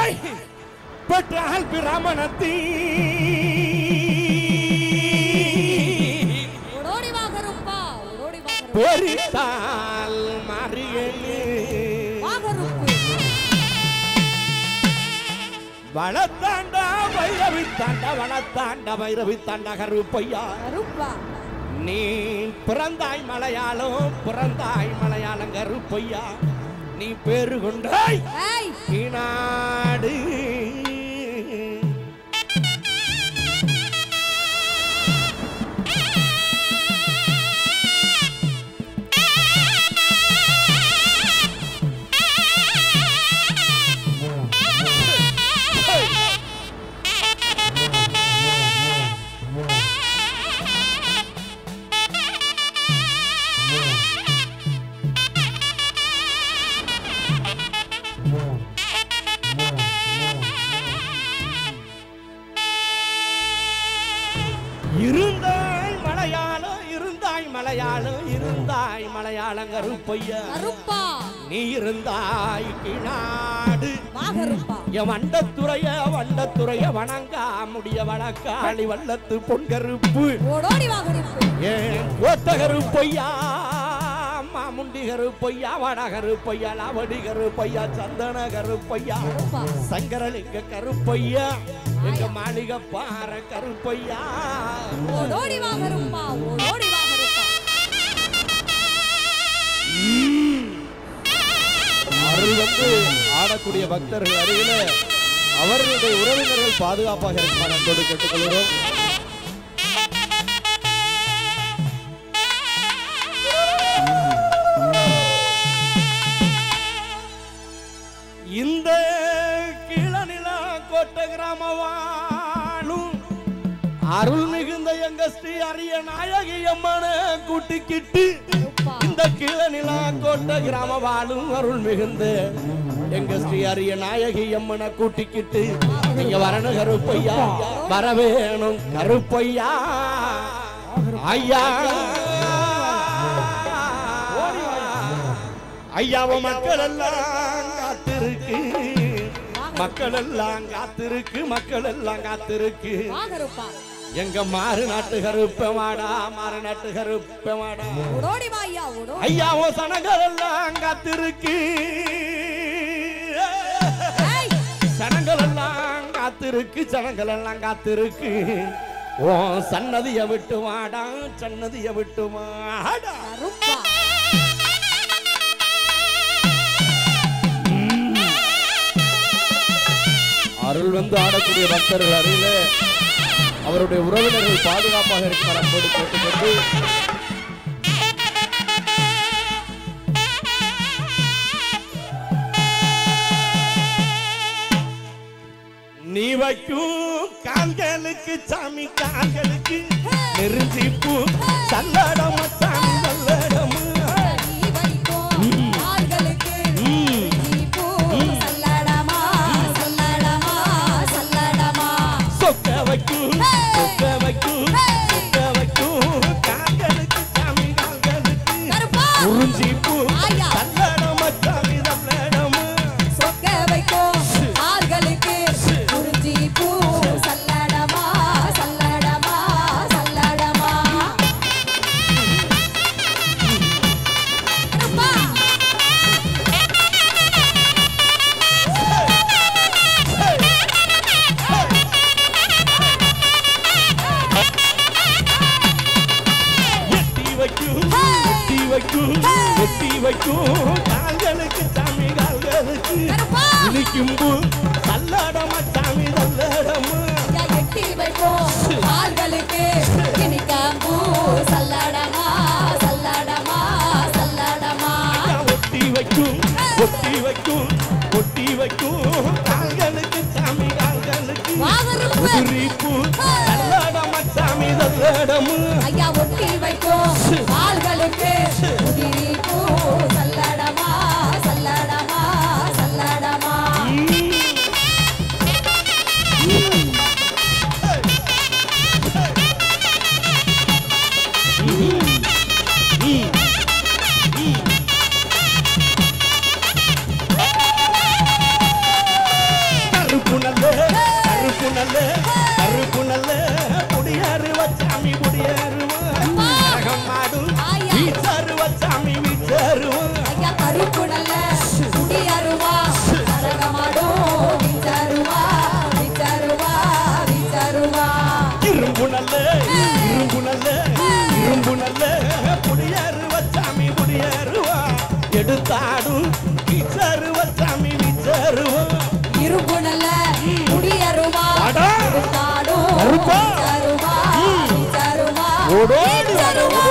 ஏய், பெற்றால் பிராமணத்தி ஓடோடி வா கருப்பா ஓடோடி வா கருப்பா பெரித்தால் மாறியலே வா கருப்பு வளத்தாண்டா வைரவி தாண்டா வளத்தாண்டா வைரவி தாண்டா கருப்பையா கருப்பா நீ பிறந்தாய் மலையாளம் பிறந்தாய் மலையாளம் கருப்பையா நீ பேரு கொண்டாய் ஏய் நாடு இருந்தாய் மலையாளம் இருந்தாய் மலையாளம் இருந்தாய் மலையாளம் கருப்பையா கருப்பா நீ இருந்தாய் கிணாடு வா கருப்பா என் வண்டத்துறைய வண்டத்துறைய வணங்கா முடிய வழக்காளி வல்லத்து பொன்கருப்பு ஓடோடி வா கருப்பு ஏன் கோத்த கருப்பையா மாமுண்டி கருப்பையா வட கருப்பையா லாவடி கருப்பையா சந்தன கருப்பையா கருப்பா சங்கரலிங்க கருப்பையா எங்க மாளிகை பாற கருப்பையா ஓடோடி வா கருப்பா ஓடோடி வா கருப்பா அருள் வந்து ஆடக்கூடிய பக்தர்கள் அருகில அவர்களுடைய உறவினர்கள் பாதுகாப்பாக இருப்பார் அன்போடு கேட்டுக்கொள்கிறோம் இந்த கீழநில கோட்டை கிராம வாழும் அருள் மிகுந்த எங்க ஸ்ரீ அரிய நாயகி அம்மனை கூட்டிக்கிட்டு கருப்பா இந்த கீழநில கோட்டை கிராம வாழும் அருள் மிகுந்த எங்க ஸ்ரீ அரிய நாயகி அம்மனை கூட்டிக்கிட்டு நீங்க வரணும் கருப்பையா வர வேணும் கருப்பையா ஐயா ஐயாவ மக்கள் எல்லாம் காத்திருக்கு மக்கள் எல்லாம் காத்திருக்கு மக்கள் எல்லாம் காத்திருக்கு வா கருப்பா எங்க மாறு நாட்டு கருப்ப மாடா மாறு நாட்டு கருப்ப மாடா ஓடோடி வா ஐயா ஓடோடி ஐயாவோ சனங்கள் எல்லாம் காத்திருக்கு ஏய் சனங்கள் எல்லாம் காத்திருக்கு சனங்கள் எல்லாம் காத்திருக்கு ஓ சன்னதிய விட்டு வாடா சன்னதிய விட்டு வாடா கருப்பா அருள் வந்து ஆடக்கூடிய பக்தர்கள் அருகில அவருடைய உறவினர்கள் பாதுகாப்பாக இருப்பார் அன்போடு கேட்டுக்கொண்டு நீ வைக்கும் கால்களுக்கு சாமி கால்களுக்கு நெருஞ்சி பூ சல்லடம் சாமி நல்லடம் நீ வைக்கும் கால்களுக்கு நீ பூ சல்லடமா சல்லடமா சல்லடமா சொக்க வைக்கும் சொக்க வைக்கும் சொக்க வைக்கும் கால்களுக்கு சாமி கால்களுக்கு கருப்பா குறிஞ்சி பூ ஆயா. சல்லடம் சாமி நல்லடம் சொக்க வைக்கும் கால்களுக்கு குறிஞ்சி பூ சல்லடமா சல்லடமா சல்லடமா கருப்பா எட்டி வைக்கும் எட்டி வைக்கும் எட்டி வைக்கும் கால்களுக்கு சாமி கால்களுக்கு கருப்பா இனிக்கும் பூ சல்லடம் சாமி நல்லடம் யா எட்டி வைப்போம் கால்களுக்கு கிணிக்காம்பூ சல்லடமா சல்லடமா சல்லடமா ஒட்டி வைக்கும் ஒட்டி வைக்கும் ஒட்டி வைக்கும் கால்களுக்கு சாமி கால்களுக்கு வாகருப்பு உதிரிப்பு நல்லடம சாமி நல்லடமு ஐயா ஒட்டி வைப்போம் கால்களுக்கு உதிரி பூ சல்லடமா சல்லடமா சல்லடமா ஓடோடி வா. சருவா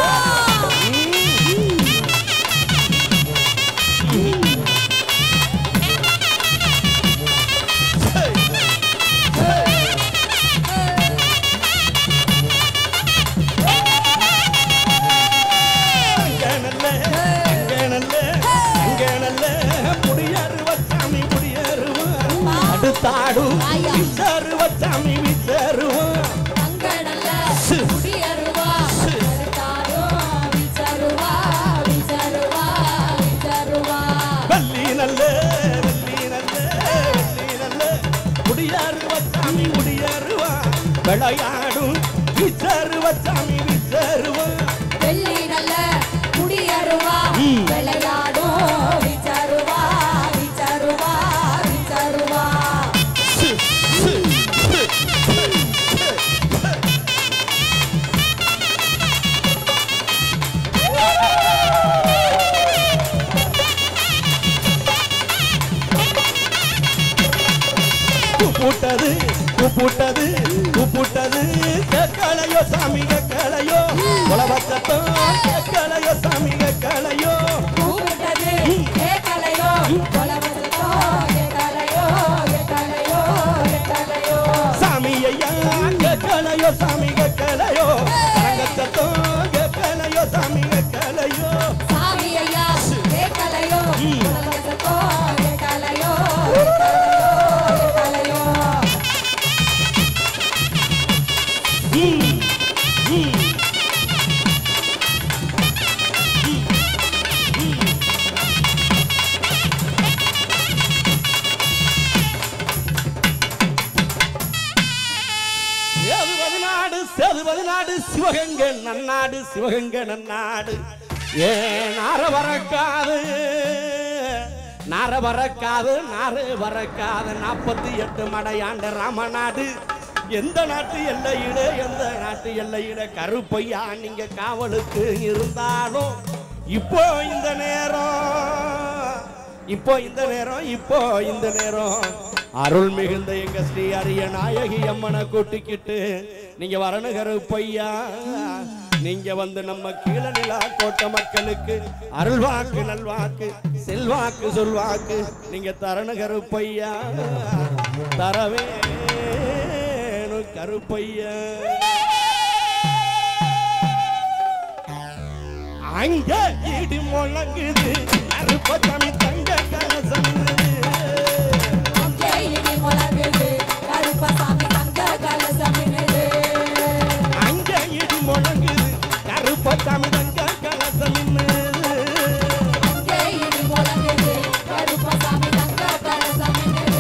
அங்கே நல்ல, அங்கே நல்ல, அங்கே நல்ல, முடியேறுவ சாமி முடியேறுவ. அடுத்தாடும் ஆயா. விச்சருவ சாமி விச்சருவ. அங்கடல்ல குடியருவா அடுத்தாரோ விச்சருவா விச்சருவா விச்சருவா வள்ளி நல்ல, வள்ளி நல்ல, வள்ளி நல்ல, முடியேறுவ சாமி முடியேறுவ. விளையாடும் விச்சருவ சாமி விச்சருவ. வெள்ளி நல்ல குடியருவா ம். விளையாடும் விச்சருவா விச்சருவா விச்சருவா சு, சு, சு, சு, சு. கூப்பிட்டது கூப்பிட்டது கூப்பிட்டது கேட்கலையோ சாமி கேட்கலையோ உலகத்தம் கேட்கலையோ சாமி கேட்கலையோ கூப்பிட்டது கேட்கலையோ கொலவசத்தோ கேட்கலையோ கேட்கலையோ கேட்கலையோ சாமி ஐயா கேட்கலையோ சாமி கேட்கலையோ அரங்கத்தம் கேட்கலையோ சாமி கேட்கலையோ சாமி ஐயா கேட்கலையோ கொலவசத்தோ கேட்கலையோ கேட்கலையோ கேட்கலையோ ம், ம். சேதுவது நாடு சேதுவது நாடு சிவகங்கை நன்னாடு சிவகங்கை நன்னாடு ஏன் நார வரக்காது நார வரக்காது நாறு வரக்காது நாற்பத்தி எட்டு மடையாண்ட ராமநாடு எந்த நாட்டு எல்லையில எந்த நாட்டு எல்லையில கருப்பையா நீங்க காவலுக்கு இருந்தாலும் இப்போ இந்த நேரம் இப்போ இந்த நேரம் இப்போ இந்த நேரம் அருள் மிகுந்த எங்க ஸ்ரீ அரிய நாயகி அம்மனை கூட்டிக்கிட்டு நீங்க வரணும் கருப்பையா நீங்க வந்து நம்ம கீழநிலா கோட்டை மக்களுக்கு அருள்வாக்கு நல்வாக்கு செல்வாக்கு சொல்வாக்கு நீங்க தரண கருப்பையா தரவேணும் கருப்பையா அங்க இடி முழங்குது கருப்பசாமி தங்க கலசம் அங்கே இடி முழங்குது கருப்பசாமி தங்க கலசமினுது அங்க இடி முழங்குது கருப்பசாமி தங்க கலசம் அங்கே இடி முழங்குது கருப்பசாமி தங்க கலசமினுது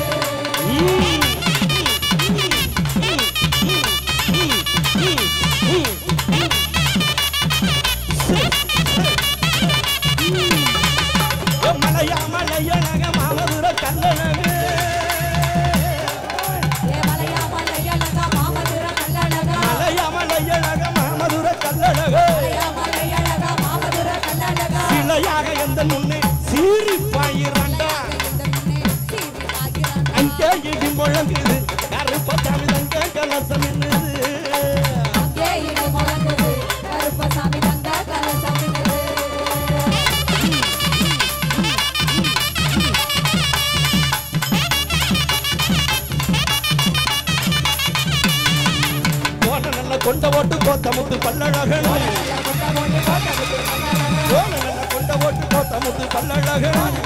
மலையா மலையழக மாமதுர கல்லழகு ஏ மலையா மலையழகா மாமதுர கல்லழகா மலையா மலையழக மாமதுர கல்லழகு மலையா மலையழகா மாமதுர கல்லழகா சிலையாக எந்த முன்னே சீறி பாயிரண்டா இந்த முன்னே சீறி ஆகிறான் அங்கே இடி முழங்குது கருப்பசாமி தங்க கலசம் அங்கே இடி முழங்குது கருப்பசாமி தங்க கலசமினுது கோண நல்ல கொண்ட ஓட்டு கோத்த முத்து பல்லழகன் கோண நல்ல கொண்ட ஓட்டு கோத்த முத்து பல்லழகன்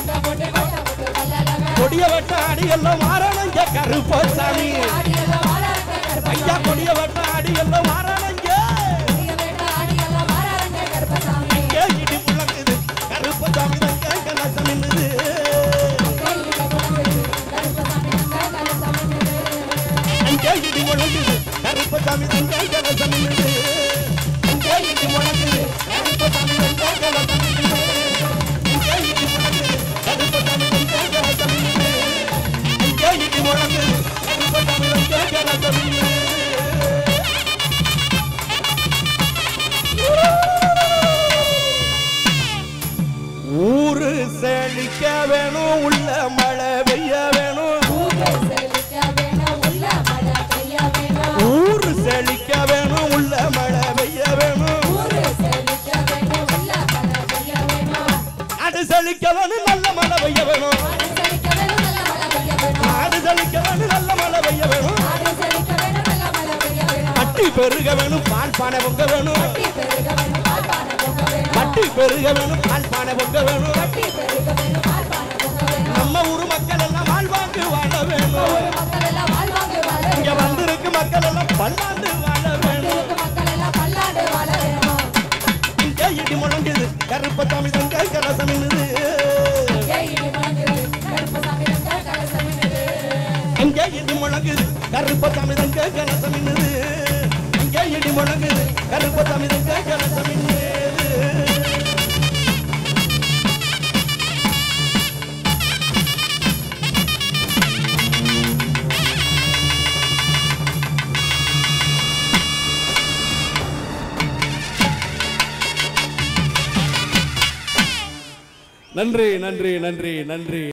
கொடிய வெட்ட அடி எல்லாம் மாறணுங்க கருப்பசாமி ஐயா கொடிய வெட்ட அடி எல்லாம் மாறணுங்க இங்கே இடி முழங்குது கருப்பசாமி தங்க கலசம் என்னது அங்கே இடி முழங்குது கருப்பசாமி தங்க கலசம் என்னது அங்கே இடி முழங்குது கருப்பசாமி தங்க கலசம் என்னது அங்கே இடி முழங்குது கருப்பசாமி தங்க கலசம் என்னது அங்கே இடி முழங்குது கருப்பசாமி தங்க கலசம் என்னது ஊரு செழிக்க வேணும் உள்ள மழை பெய்ய வேணும் ஊரு செழிக்க வேணும் உள்ள மழை பெய்ய பட்டி பெருக வேணும் பால் பானை பொங்க வேணும் பட்டி பெருக வேணும் பால் பானை பொங்க வேணும் பட்டி பெருக வேணும் பால் பானை பொங்க வேணும் பட்டி பெருக வேணும் பால் பானை பொங்க வேணும் நம்ம ஊர் மக்கள் எல்லாம் வாழ்வாங்கு வாழ வேணும் ஊர் மக்கள் எல்லாம் வாழ்வாங்க வாழ இங்க வேணும் வந்திருக்கு மக்கள் எல்லாம் பல்லாண்டு வாழ வேணும் இருக்கு மக்கள் எல்லாம் பல்லாண்டு வாழ வேணும் இங்க இடி முழங்குது கருப்பசாமி தங்க கலசமினுது ஏய் இடி முழங்குது கருப்பசாமி தங்க கலசமினுது அங்க இடி முழங்குது கருப்பசாமி தங்க கலசமினுது அங்க இடி முழங்குது கருப்பசாமி தங்க கலசமினுது நன்றி நன்றி நன்றி நன்றி